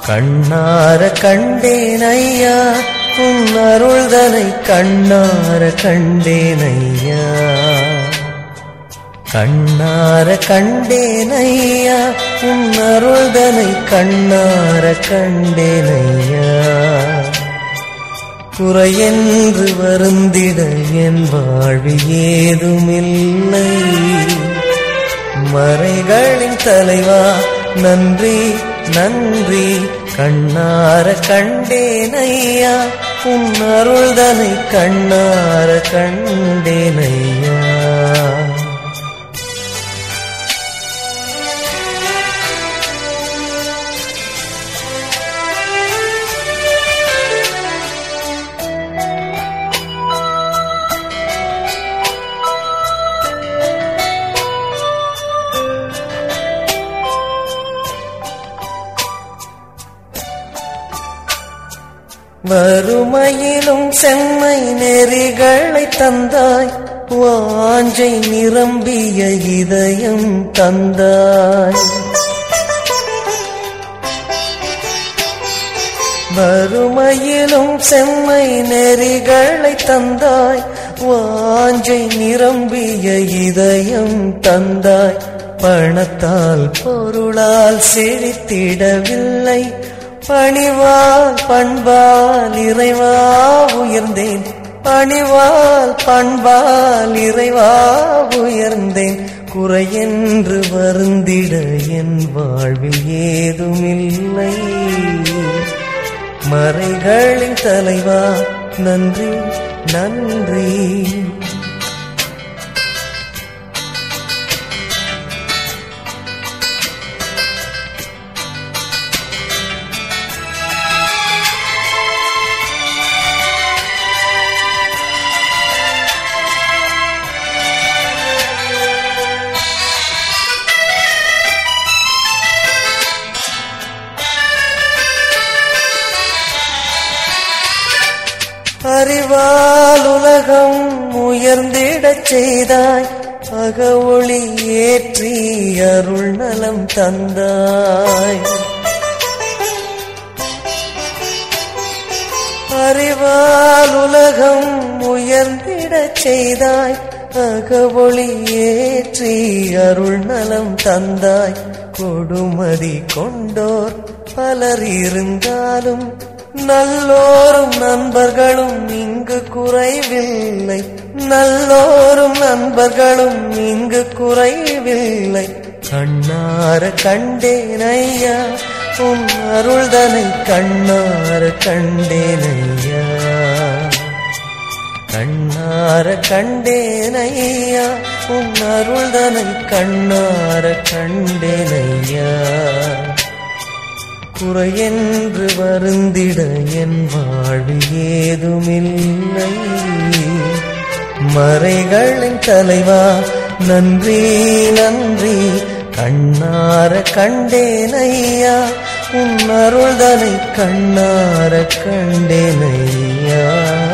கண்ணார கண்டேன் ஐயா உன் அருள்தனை கண்ணார கண்டேன் ஐயா கண்ணார கண்டேன் ஐயா உன் அருள்தனை கண்ணார கண்டேன் ஐயா குறையென்று வருந்திட என் வாழ்வு ஏதுமில்லை மறைகளின் தலைவா நன்றி நன்றி கண்ணார கண்டேன் ஐயா உன் அருள்தனை கண்ணார கண்டேன் ஐயா வறுமையிலும் செம்மை நெறிகளை தந்தாய் வாஞ்சை நிரம்பிய இதயம் தந்தாய் வறுமையிலும் செம்மை நெறிகளை தந்தாய் வாஞ்சை நிரம்பிய இதயம் தந்தாய் பணத்தால் பொருளால் செழித்திடவில்லை பணிவால் பண்பால் இறைவா உயர்ந்தேன் பணிவால் பண்பால் இறைவா உயர்ந்தேன் குறையென்று வருந்திட என் வாழ்வில் ஏதுமில்லை மறைகளின் தலைவா நன்றி நன்றி அறிவால் உலகம் உயர்ந்திடச் செய்தாய் அக ஒளி ஏற்றி அருள் நலம் தந்தாய் அறிவால் உலகம் உயர்ந்திடச் செய்தாய் அக ஒளி ஏற்றி அருள் நலம் தந்தாய் கொடுமதி கொண்டோர் பலர் இருந்தாலும் நல்லோரும் நண்பர்களும் இங்கு குறைவில்லை நல்லோரும் நண்பர்களும் இங்கு குறைவில்லை கண்ணார கண்டேன் ஐயா உன் அருள்தனை கண்ணார கண்டேன் ஐயா கண்ணார கண்டேன் ஐயா உன் அருள்தனை கண்ணார கண்டேன் ஐயா குறையென்று வருந்திட என் வாழ்வு ஏதுமில்லை மறைகளின் தலைவா நன்றி நன்றி கண்ணார கண்டேன் ஐயா உன் அருள்தனை கண்ணார கண்டேன் ஐயா